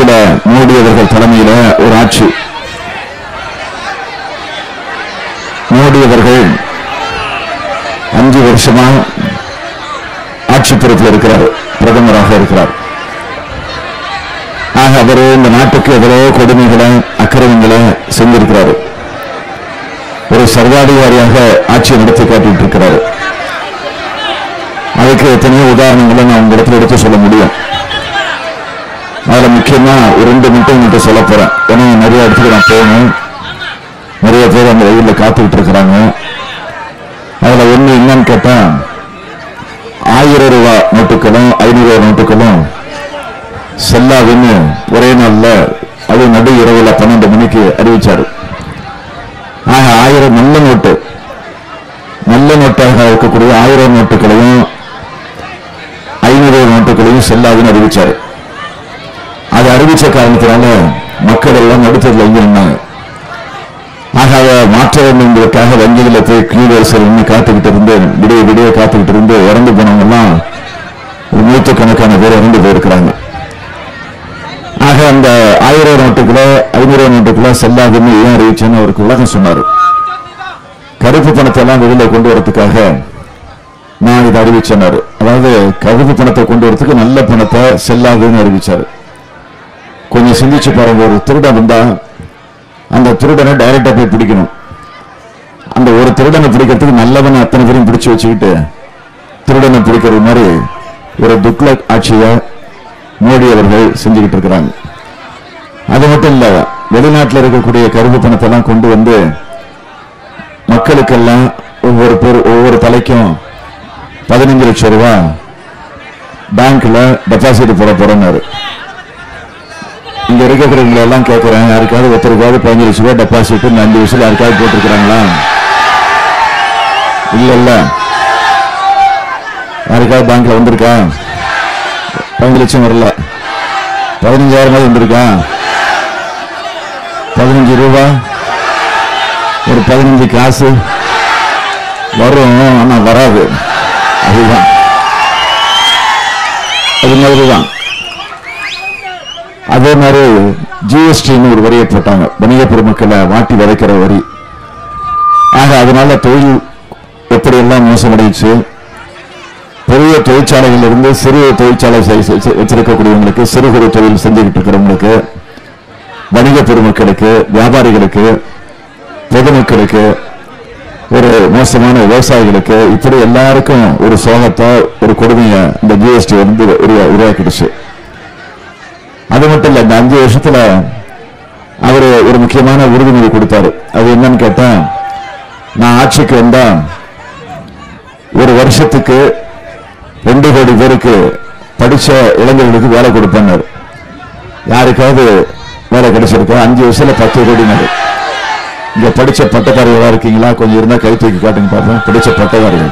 கூட மோடி அவர்கள் தலைமையில ஒரு ஆட்சி மோடி அவர்கள் அஞ்சு வருஷமா ஆட்சி பொறுப்பில் இருக்கிறார் பிரதமராக இருக்கிறார் ஆக அவர் இந்த நாட்டுக்கு எவ்வளவோ கொடுமைகளை அக்கிரமங்களை செஞ்சிருக்கிறாரு ஒரு சர்வாதிகாரியாக ஆட்சியை நடத்தி காட்டிட்டு இருக்கிறாரு அதுக்கு எத்தனையோ உதாரணங்களை நான் உங்க இடத்துல எடுத்து சொல்ல முடியும் அதுல முக்கியமா ஒரு ரெண்டு மட்டும் உங்கள்கிட்ட சொல்ல போறேன் ஏன்னா நிறைய இடத்துக்கு நான் போகணும் நிறைய பேர் அந்த வெயில்ல காத்துக்கிட்டு இருக்கிறாங்க அதுல ஒண்ணு என்னன்னு கேட்டா ஆயிரம் ரூபாய் நோட்டுகளும் ஐநூறு ரூபாய் நோட்டுகளும் செல்லாதுன்னு ஒரே நாள்ல அது நடு இரவுல பன்னெண்டு மணிக்கு அறிவிச்சாரு ஆக ஆயிரம் நல்ல நோட்டு நல்ல நோட்டாக இருக்கக்கூடிய ஆயிரம் நோட்டுகளையும் ஐநூறு நோட்டுகளையும் செல்லாதுன்னு அறிவிச்சாரு அது அறிவிச்ச காரணத்தினால மக்கள் எல்லாம் நடுத்தரில் இங்க நின்னாங்க ஆக அதை மாற்ற வேண்டும் என்பதற்காக வங்கிகளில் போய் கியூ வரிசையில் நின்று காத்துக்கிட்டு இருந்து விடிய விடிய காத்துக்கிட்டு இருந்து இறந்து போனவங்க எல்லாம் ஒரு நூற்றுக்கணக்கான பேர் இறந்து போயிருக்கிறாங்க ஆக அந்த ஆயிரம் நோட்டுக்குள்ள ஐநூறு நோட்டுக்குள்ள செல்லாதுன்னு ஏன் அறிவிச்சேன்னு அவருக்கு உலகம் சொன்னாரு கருப்பு பணத்தை எல்லாம் வெளியில கொண்டு வரதுக்காக நான் இதை அறிவிச்சேனாரு அதாவது கருப்பு பணத்தை கொண்டு வரதுக்கு நல்ல பணத்தை செல்லாதுன்னு அறிவிச்சாரு கொஞ்சம் சிந்திச்சு பாருங்க ஒரு திருடன் வந்தா அந்த திருடனை டைரக்டா போய் பிடிக்கணும் அந்த ஒரு திருடனை பிடிக்கிறதுக்கு நல்லவனை அத்தனை பேரையும் பிடிச்சு வச்சுக்கிட்டு திருடனை பிடிக்கிறது மாதிரி ஒரு துக்ளக் ஆட்சியை மோடி அவர்கள் செஞ்சுக்கிட்டு இருக்கிறாங்க அது மட்டும் இல்ல வெளிநாட்டில் இருக்கக்கூடிய கருப்பு பணத்தை எல்லாம் கொண்டு வந்து மக்களுக்கெல்லாம் ஒவ்வொரு பேர் ஒவ்வொரு தலைக்கும் பதினஞ்சு லட்சம் ரூபாய் பேங்க்ல டெபாசிட் போட போறேன்னாரு இங்க இருக்கிறவங்களை எல்லாம் கேட்கிறேன் யாருக்காவது ஒருத்தருக்காவது பதினஞ்சு லட்சம் ரூபாய் டெபாசிட் இந்த அஞ்சு வருஷம் யாருக்காவது போட்டிருக்கிறாங்களா இல்ல இல்ல யாருக்காவது பேங்க்ல வந்திருக்கா பதினஞ்சு லட்சம் வரல பதினஞ்சாயிரம் வந்திருக்கா பதினஞ்சு ரூபா ஒரு பதினஞ்சு காசு வரும் ஆனா வராது அதுதான் அது மாதிரிதான் அதே மாதிரி ஜிஎஸ்டின்னு ஒரு வரியை போட்டாங்க வணிக பெருமக்களை வாட்டி விதைக்கிற வரி ஆக அதனால தொழில் எப்படி எல்லாம் மோசமடைச்சு பெரிய தொழிற்சாலைகள் இருந்து சிறு தொழிற்சாலை செய்- செய்- செய்- வச்சிருக்கக்கூடியவங்களுக்கு சிறு குறு தொழில் செஞ்சுக்கிட்டு இருக்கிறவங்களுக்கு வணிக பெருமக்களுக்கு வியாபாரிகளுக்கு பொதுமக்களுக்கு ஒரு மோசமான விவசாயிகளுக்கு இப்படி எல்லாருக்கும் ஒரு சோகத்தை ஒரு கொடுமையை இந்த ஜிஎஸ்டி வந்து உருவா- உருவாக்கிடுச்சு அது மட்டும் இல்ல இந்த அஞ்சு வருஷத்துல அவரு ஒரு முக்கியமான உறுதிமொழி கொடுத்தாரு அது என்னன்னு கேட்டா நான் ஆட்சிக்கு வந்தா ஒரு வருஷத்துக்கு ரெண்டு கோடி பேருக்கு படிச்ச இளைஞர்களுக்கு வேலை கொடுப்பேன்னாரு யாருக்காவது வேலை கிடைச்சிருக்கா அஞ்சு வருஷத்துல பத்து கோடினாரு இங்க படிச்ச பட்டதாரிகளா இருக்கீங்களா கொஞ்சம் இருந்தா கை தூக்கி காட்டுங்க பார்ப்போம் படிச்ச பட்டதாரிகள்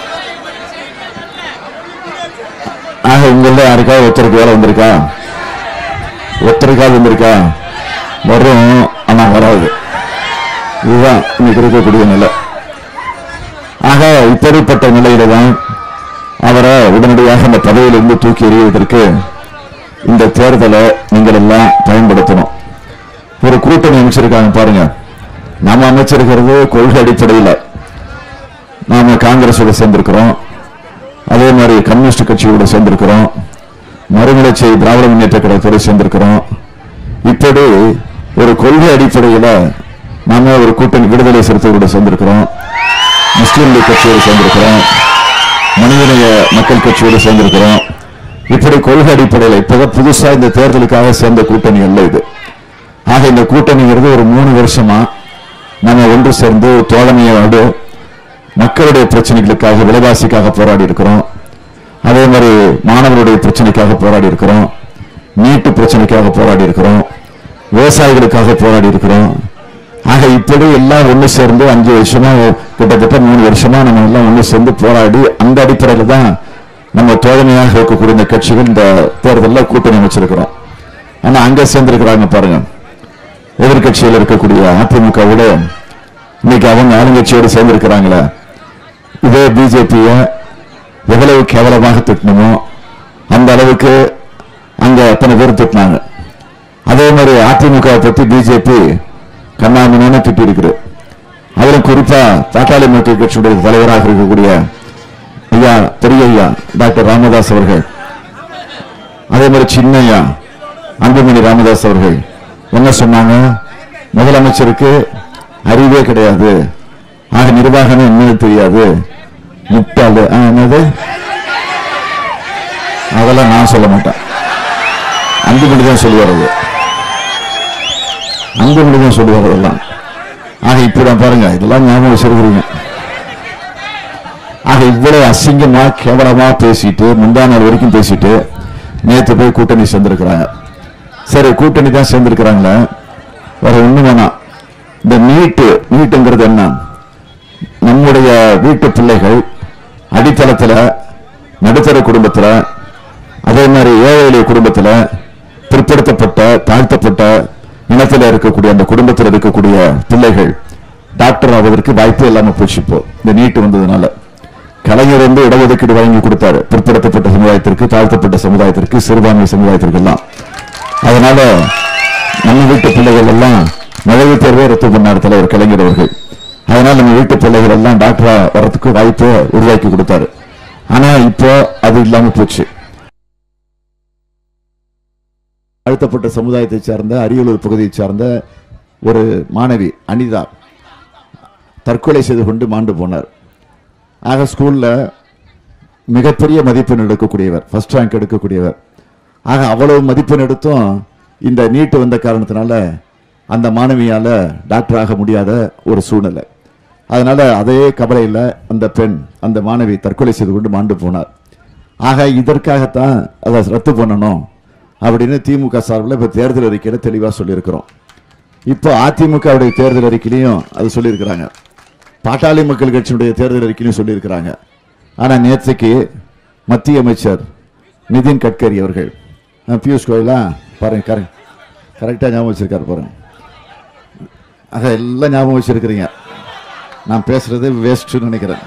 ஆக உங்கள யாருக்காவது ஒருத்தருக்கு வேலை வந்திருக்கா ஒருத்தருக்காவது வந்திருக்கா வரும் ஆனா வராது இதுதான் இன்னைக்கு இருக்கக்கூடிய நிலை ஆக இப்படிப்பட்ட நிலையில தான் அவரை உடனடியாக அந்த பதவியிலிருந்து தூக்கி எறிவதற்கு இந்த தேர்தலை நீங்கள் எல்லாம் பயன்படுத்தணும் ஒரு கூட்டணி அமைச்சிருக்காங்க பாருங்க நாம அமைச்சிருக்கிறது கொள்கை அடிப்படையில் நாம காங்கிரஸோட சேர்ந்திருக்கிறோம் அதே மாதிரி கம்யூனிஸ்ட் கட்சியோட சேர்ந்திருக்கிறோம் மறுமலர்ச்சி திராவிட முன்னேற்ற கழகத்தோட சேர்ந்திருக்கிறோம் இப்படி ஒரு கொள்கை அடிப்படையில் நாம ஒரு கூட்டணி விடுதலை சிறுத்தைகளோட சேர்ந்திருக்கிறோம் முஸ்லீம் லீக் கட்சியோடு சேர்ந்திருக்கிறோம் மனிதநேய மக்கள் கட்சியோடு சேர்ந்திருக்கிறோம் இப்படி கொள்கை அடிப்படையில் இப்பதான் புதுசா இந்த தேர்தலுக்காக சேர்ந்த கூட்டணி அல்ல இது ஆக இந்த கூட்டணிங்கிறது ஒரு மூணு வருஷமா நம்ம ஒன்று சேர்ந்து தோழமையோடு மக்களுடைய பிரச்சனைகளுக்காக விலைவாசிக்காக போராடி இருக்கிறோம் அதே மாதிரி மாணவருடைய பிரச்சனைக்காக போராடி இருக்கிறோம் நீட்டு பிரச்சனைக்காக போராடி இருக்கிறோம் விவசாயிகளுக்காக போராடி இருக்கிறோம் ஆக இப்படி எல்லாம் ஒண்ணு சேர்ந்து அஞ்சு வருஷமா கிட்டத்தட்ட மூணு வருஷமா நம்ம எல்லாம் ஒண்ணு சேர்ந்து போராடி அந்த அடிப்படையில தான் நம்ம தோழமையாக இருக்கக்கூடிய இந்த கட்சிகள் இந்த தேர்தலில் கூட்டணி அமைச்சிருக்கிறோம் ஆனா அங்க சேர்ந்திருக்கிறாங்க பாருங்க எதிர்கட்சியில் இருக்கக்கூடிய அதிமுகவோட இன்னைக்கு அவங்க ஆளுங்கட்சியோடு சேர்ந்திருக்கிறாங்களே இதே பிஜேபிய எவ்வளவு கேவலமாக திட்டணுமோ அந்த அளவுக்கு அங்க அத்தனை பேர் திட்டினாங்க அதே மாதிரி அதிமுக பத்தி பிஜேபி கண்ணாமண்ணு திட்டி இருக்குது அதிலும் குறிப்பா பாட்டாளி மக்கள் கட்சியுடைய தலைவராக இருக்கக்கூடிய ஐயா பெரிய ஐயா டாக்டர் ராமதாஸ் அவர்கள் அதே மாதிரி சின்னையா அன்புமணி ராமதாஸ் அவர்கள் என்ன சொன்னாங்க முதலமைச்சருக்கு அறிவே கிடையாது ஆக நிர்வாகமே என்னன்னு தெரியாது முட்டாளு ஆ, என்னது அதெல்லாம் நான் சொல்ல மாட்டேன் அன்புமணி தான் சொல்லுவார் அது அன்புமணி தான் சொல்லுவார் அதெல்லாம் ஆக இப்ப நான் பாருங்க இதெல்லாம் ஞாபகம் வச்சிருக்கிறீங்க ஆக இவ்வளவு அசிங்கமா கேவலமா பேசிட்டு முந்தா நாள் வரைக்கும் பேசிட்டு நேத்து போய் கூட்டணி சேர்ந்திருக்கிறாங்க சரி கூட்டணி தான் சேர்ந்திருக்கிறாங்களே வேற ஒண்ணு வேணாம் இந்த நீட்டு நீட்டுங்கிறது என்ன நம்முடைய வீட்டு பிள்ளைகள் அடித்தளத்துல நடுத்தர குடும்பத்துல அதே மாதிரி ஏழை எளிய குடும்பத்துல பிற்படுத்தப்பட்ட தாழ்த்தப்பட்ட இனத்துல இருக்கக்கூடிய அந்த குடும்பத்தில் இருக்கக்கூடிய பிள்ளைகள் டாக்டர் ஆவதற்கு வாய்ப்பே இல்லாம போச்சு இப்போ இந்த நீட்டு வந்ததுனால கலைஞர் வந்து இடஒதுக்கீடு வழங்கி கொடுத்தாரு பிற்படுத்தப்பட்ட சமுதாயத்திற்கு தாழ்த்தப்பட்ட சமுதாயத்திற்கு சிறுபான்மை சமுதாயத்திற்கு எல்லாம் அதனால நம்ம வீட்டு பிள்ளைகள் எல்லாம் நுழைவுத் தேர்வே ரத்து பண்ணார் தலைவர் கலைஞர் அவர்கள் அதனால நம்ம வீட்டு பிள்ளைகள் எல்லாம் டாக்டரா வரதுக்கு வாய்ப்பை உருவாக்கி கொடுத்தாரு ஆனா இப்போ அது இல்லாம போச்சு தாழ்த்தப்பட்ட சமுதாயத்தை சார்ந்த அரியலூர் பகுதியை சார்ந்த ஒரு மாணவி அனிதா தற்கொலை செய்து கொண்டு மாண்டு போனார் ஆக ஸ்கூல்ல மிகப்பெரிய மதிப்பெண் எடுக்கக்கூடியவர் ஃபர்ஸ்ட் ரேங்க் எடுக்கக்கூடியவர் ஆக அவ்வளவு மதிப்பெண் எடுத்தும் இந்த நீட்டு வந்த காரணத்தினால அந்த மாணவியால டாக்டர் ஆக முடியாத ஒரு சூழ்நிலை அதனால அதே கவலையில் அந்த பெண் அந்த மாணவி தற்கொலை செய்து கொண்டு மாண்டு போனார் ஆக இதற்காகத்தான் அதை ரத்து பண்ணணும் அப்படின்னு திமுக சார்பில் இப்போ தேர்தல் அறிக்கையில் தெளிவாக சொல்லியிருக்கிறோம் இப்போ அதிமுகவுடைய தேர்தல் அறிக்கையிலையும் அது சொல்லியிருக்கிறாங்க பாட்டாளி மக்கள் கட்சியினுடைய தேர்தல் அறிக்கையிலையும் சொல்லியிருக்கிறாங்க ஆனால் நேற்றுக்கு மத்திய அமைச்சர் நிதின் கட்கரி அவர்கள் அஹ், பியூஷ் கோயலா பாருங்க கரெக்ட் கரெக்டாக ஞாபகம் வச்சிருக்காரு பாருங்க ஆக எல்லாம் ஞாபகம் வச்சிருக்கிறீங்க நான் பேசுறது வேஸ்ட்னு நினைக்கிறேன்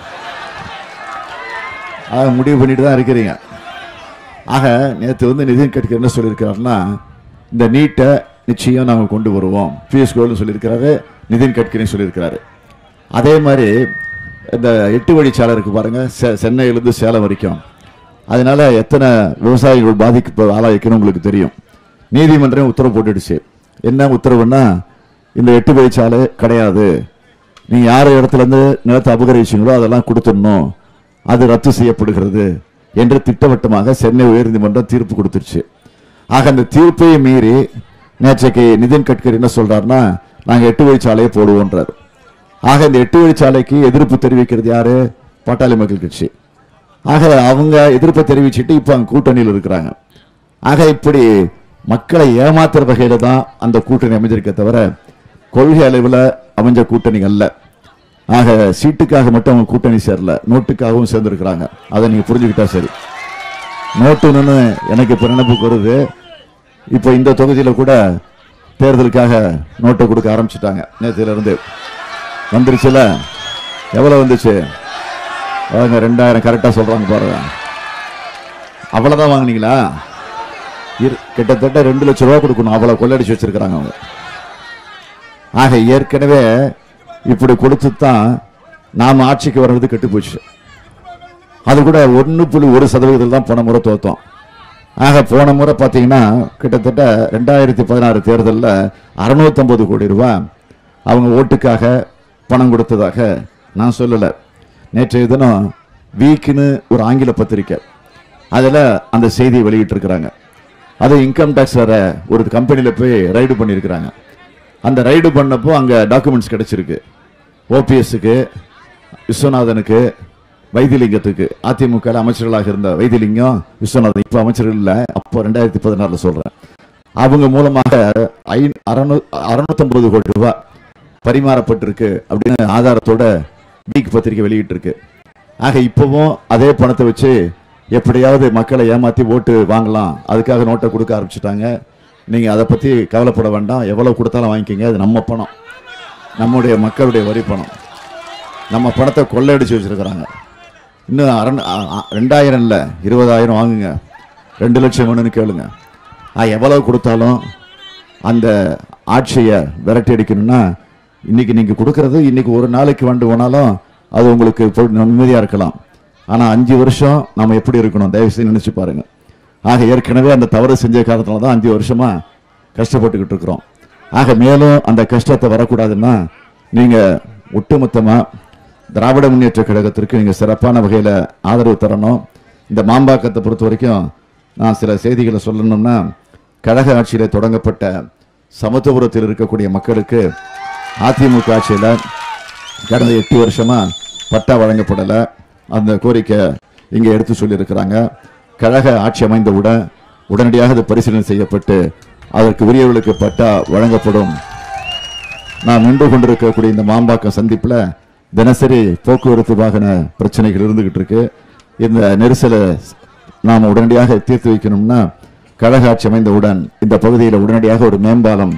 ஆக முடிவு பண்ணிட்டு தான் இருக்கிறீங்க ஆக நேற்று வந்து நிதின் கட்கரி என்ன சொல்லியிருக்கிறாருன்னா இந்த நீட்டை நிச்சயம் நாங்கள் கொண்டு வருவோம் பியூஷ் கோயலும் சொல்லியிருக்கிறாரு நிதின் கட்கரியும் சொல்லியிருக்கிறாரு அதே மாதிரி இந்த எட்டு வழிச்சாலை இருக்கு பாருங்க செ- சென்னையிலிருந்து சேலம் வரைக்கும் அதனால எத்தனை விவசாயிகள் பாதிக்க ஆளாயிருக்குன்னு உங்களுக்கு தெரியும் நீதிமன்றம் உத்தரவு போட்டுடுச்சு என்ன உத்தரவுன்னா இந்த எட்டு வழிச்சாலை கிடையாது நீ யார் இடத்துல இருந்து நிலத்தை அபகரிச்சீங்களோ அதெல்லாம் கொடுத்துடணும் அது ரத்து செய்யப்படுகிறது என்று திட்டவட்டமாக சென்னை உயர்நீதிமன்றம் தீர்ப்பு கொடுத்துருச்சு ஆக அந்த தீர்ப்பை மீறி நேற்றைக்கு நிதின் கட்கரி என்ன சொல்றாருன்னா நாங்க எட்டு வழிச்சாலையை போடுவோன்றார் ஆக இந்த எட்டு வழிச்சாலைக்கு எதிர்ப்பு தெரிவிக்கிறது யாரு பாட்டாளி மக்கள் கட்சி ஆக அவங்க எதிர்ப்பை தெரிவிச்சுட்டு இப்போ அங்க கூட்டணியில் இருக்கிறாங்க ஆக இப்படி மக்களை ஏமாத்துற வகையில தான் அந்த கூட்டணி அமைஞ்சிருக்க தவிர கொள்கை அளவில் அமைஞ்ச கூட்டணி அல்ல ஆக சீட்டுக்காக மட்டும் அவங்க கூட்டணி சேரல நோட்டுக்காகவும் சேர்ந்திருக்கிறாங்க அதை நீங்க புரிஞ்சுக்கிட்டா சரி நோட்டுன்னு எனக்கு இப்போ நினைப்புக்கு வருது இப்போ இந்த தொகுதியில் கூட தேர்தலுக்காக நோட்டை கொடுக்க ஆரம்பிச்சிட்டாங்க நேற்றுல இருந்து வந்துருச்சுல எவ்வளவு வந்துச்சு அவங்க ரெண்டாயிரம் கரெக்டாக சொல்றாங்க பாருங்க அவ்வளோதான் வாங்குனீங்களா இரு- கிட்டத்தட்ட ரெண்டு லட்சம் ரூபா கொடுக்கணும் அவ்வளோ கொள்ளடிச்சு வச்சிருக்கிறாங்க அவங்க ஆக ஏற்கனவே இப்படி கொடுத்து தான் நாம் ஆட்சிக்கு வர்றது கெட்டு போச்சு அது கூட ஒன்று புள்ளி ஒரு சதவீதத்தில் தான் போன முறை தோத்தோம் ஆக போன முறை பார்த்தீங்கன்னா கிட்டத்தட்ட ரெண்டாயிரத்தி பதினாறு தேர்தலில் அறுநூத்தம்பது கோடி ரூபாய் அவங்க ஓட்டுக்காக பணம் கொடுத்ததாக நான் சொல்லலை நேற்றைய தினம் வீக்குன்னு ஒரு ஆங்கில பத்திரிக்கை அதில் அந்த செய்தியை வெளியிட்டிருக்கிறாங்க அது இன்கம் டேக்ஸ் வேற ஒரு கம்பெனியில் போய் ரைடு பண்ணியிருக்கிறாங்க அந்த ரைடு பண்ணப்போ அங்கே டாக்குமெண்ட்ஸ் கிடைச்சிருக்கு ஓபிஎஸ்க்கு விஸ்வநாதனுக்கு வைத்திலிங்கத்துக்கு அதிமுக அமைச்சர்களாக இருந்த வைத்திலிங்கம் விஸ்வநாதன் இப்போ அமைச்சர்கள் இல்லை அப்போ ரெண்டாயிரத்தி பதினாறில் சொல்கிறேன் அவங்க மூலமாக ஐ அறநூ அறுநூத்தம்பது கோடி ரூபாய் பரிமாறப்பட்டிருக்கு அப்படின்னு ஆதாரத்தோட வீக் பத்திரிக்கை வெளியிட்டிருக்கு ஆக இப்போவும் அதே பணத்தை வச்சு எப்படியாவது மக்களை ஏமாத்தி ஓட்டு வாங்கலாம் அதுக்காக நோட்டை கொடுக்க ஆரம்பிச்சிட்டாங்க நீங்க அதை பத்தி கவலைப்பட வேண்டாம் எவ்வளவு கொடுத்தாலும் வாங்கிக்கங்க அது நம்ம பணம் நம்முடைய மக்களுடைய வரி பணம் நம்ம பணத்தை கொள்ளையடிச்சு வச்சிருக்கிறாங்க இன்னும் அரண் அ- அ- ரெண்டாயிரம் இல்லை இருபதாயிரம் வாங்குங்க ரெண்டு லட்சம் வேணும்னு கேளுங்க ஆ எவ்வளவு கொடுத்தாலும் அந்த ஆட்சியை விரட்டி அடிக்கணும்னா இன்னைக்கு நீங்க கொடுக்கறது இன்னைக்கு ஒரு நாளைக்கு வந்து போனாலும் அது உங்களுக்கு பொ- நிம்மதியா இருக்கலாம் ஆனா அஞ்சு வருஷம் நாம எப்படி இருக்கணும் தயவு செய்து நினைச்சு பாருங்க ஆக ஏற்கனவே அந்த தவறு செஞ்ச காரணத்துல தான் அஞ்சு வருஷமா கஷ்டப்பட்டுக்கிட்டு இருக்கிறோம் ஆக மேலும் அந்த கஷ்டத்தை வரக்கூடாதுன்னா நீங்க ஒட்டுமொத்தமா திராவிட முன்னேற்ற கழகத்திற்கு நீங்க சிறப்பான வகையில ஆதரவு தரணும் இந்த மாம்பாக்கத்தை பொறுத்த வரைக்கும் நான் சில செய்திகளை சொல்லணும்னா கழக ஆட்சியில தொடங்கப்பட்ட சமத்துவபுரத்தில் இருக்கக்கூடிய மக்களுக்கு அதிமுக ஆட்சியில கடந்த எட்டு வருஷமா பட்டா வழங்கப்படல அந்த கோரிக்கை இங்க எடுத்து சொல்லியிருக்கிறாங்க கழக ஆட்சி அமைந்தவுடன் உடனடியாக அது பரிசீலனை செய்யப்பட்டு அதற்கு உரியவர்களுக்கு பட்டா வழங்கப்படும் நான் நின்று கொண்டிருக்கக்கூடிய இந்த மாம்பாக்கம் சந்திப்புல தினசரி போக்குவரத்து வாகன பிரச்சனைகள் இருந்துகிட்டு இருக்கு இந்த நெரிசலை நாம் உடனடியாக தீர்த்து வைக்கணும்னா கழக ஆட்சி அமைந்தவுடன் இந்த பகுதியில் உடனடியாக ஒரு மேம்பாலம்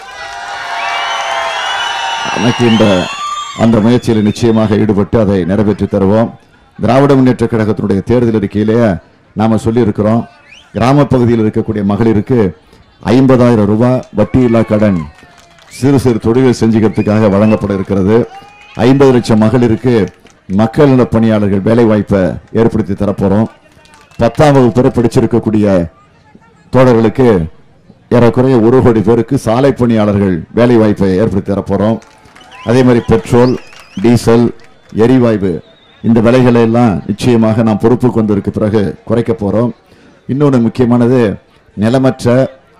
அமைக்கின்ற அந்த முயற்சியில் நிச்சயமாக ஈடுபட்டு அதை நிறைவேற்றி தருவோம் திராவிட முன்னேற்ற கழகத்தினுடைய தேர்தல் அறிக்கையிலேயே நாம சொல்லியிருக்கிறோம் கிராம பகுதியில் இருக்கக்கூடிய மகளிருக்கு ஐம்பதாயிரம் ரூபாய் வட்டியில்லா கடன் சிறு சிறு தொழில்கள் செஞ்சுக்கிறதுக்காக வழங்கப்பட இருக்கிறது ஐம்பது லட்சம் மகளிருக்கு மக்கள் நல பணியாளர்கள் வேலை வாய்ப்பை ஏற்படுத்தி தரப்போறோம் பத்தாம் வகுப்பு வரை படிச்சிருக்கக்கூடிய தோழர்களுக்கு ஏறக்குறைய ஒரு கோடி பேருக்கு சாலை பணியாளர்கள் வேலை வாய்ப்பை ஏற்படுத்தி தரப்போறோம் அதே மாதிரி பெட்ரோல் டீசல் எரிவாயு இந்த விலைகளை எல்லாம் நிச்சயமாக நாம் பொறுப்புக்கு வந்ததற்கு பிறகு குறைக்க போறோம் இன்னொன்று முக்கியமானது நிலமற்ற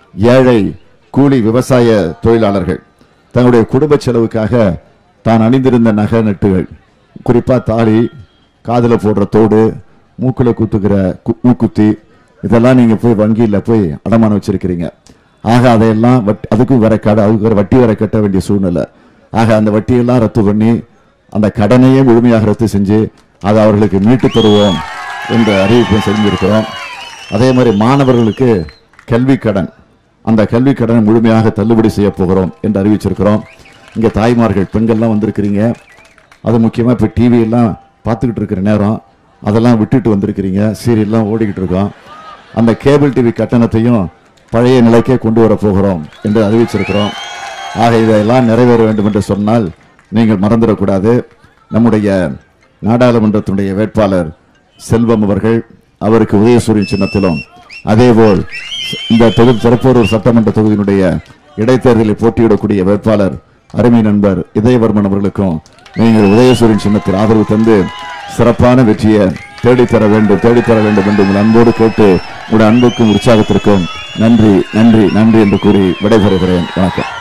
ஏழை கூலி விவசாய தொழிலாளர்கள் தங்களுடைய குடும்ப செலவுக்காக தான் அணிந்திருந்த நகை நட்டுகள் குறிப்பா தாலி காதுல போடுற தோடு மூக்குல குத்துக்கிற கு- மூக்குத்தி இதெல்லாம் நீங்க போய் வங்கியில போய் அடமானம் வச்சிருக்கிறீங்க ஆக அதையெல்லாம் வட்- அதுக்கும் வேற கடை அதுக்கு வேற வட்டி வேற கட்ட வேண்டிய சூழ்நிலை ஆக அந்த வட்டியெல்லாம் ரத்து பண்ணி அந்த கடனையே முழுமையாக ரத்து செஞ்சு அதை அவர்களுக்கு மீட்டு தருவோம் என்ற அறிவிப்பை செஞ்சிருக்கிறோம் அதே மாதிரி மாணவர்களுக்கு கல்வி கடன் அந்த கல்வி கடனை முழுமையாக தள்ளுபடி செய்ய போகிறோம் என்று அறிவிச்சிருக்கிறோம் இங்க தாய்மார்கள் பெண்கள்லாம் வந்திருக்கிறீங்க அது முக்கியமா இப்ப டிவி எல்லாம் பார்த்துக்கிட்டு இருக்கிற நேரம் அதெல்லாம் விட்டுட்டு வந்திருக்கிறீங்க சீரியல்லாம் ஓடிக்கிட்டு இருக்கோம் அந்த கேபிள் டிவி கட்டணத்தையும் பழைய நிலைக்கே கொண்டு வர போகிறோம் என்று அறிவிச்சிருக்கிறோம் ஆக இதெல்லாம் நிறைவேற வேண்டும் என்று சொன்னால் நீங்கள் மறந்துடக்கூடாது நம்முடைய நாடாளுமன்றத்தினுடைய வேட்பாளர் செல்வம் அவர்கள் அவருக்கு உதயசூரியன் சின்னத்திலும் அதேபோல் இந்த தொகுதி திருப்பூரூர் சட்டமன்ற தொகுதியினுடைய இடைத்தேர்தலில் போட்டியிடக்கூடிய வேட்பாளர் அருமை நண்பர் இதயவர்மன் அவர்களுக்கும் நீங்கள் உதயசூரியன் சின்னத்தில் ஆதரவு தந்து சிறப்பான வெற்றியை தேடித்தர வேண்டும் தேடித்தர வேண்டும் என்று உங்கள் அன்போடு கேட்டு உங்களுடைய அன்புக்கும் உற்சாகத்திற்கும் நன்றி நன்றி நன்றி என்று கூறி விடைபெறுகிறேன் வணக்கம்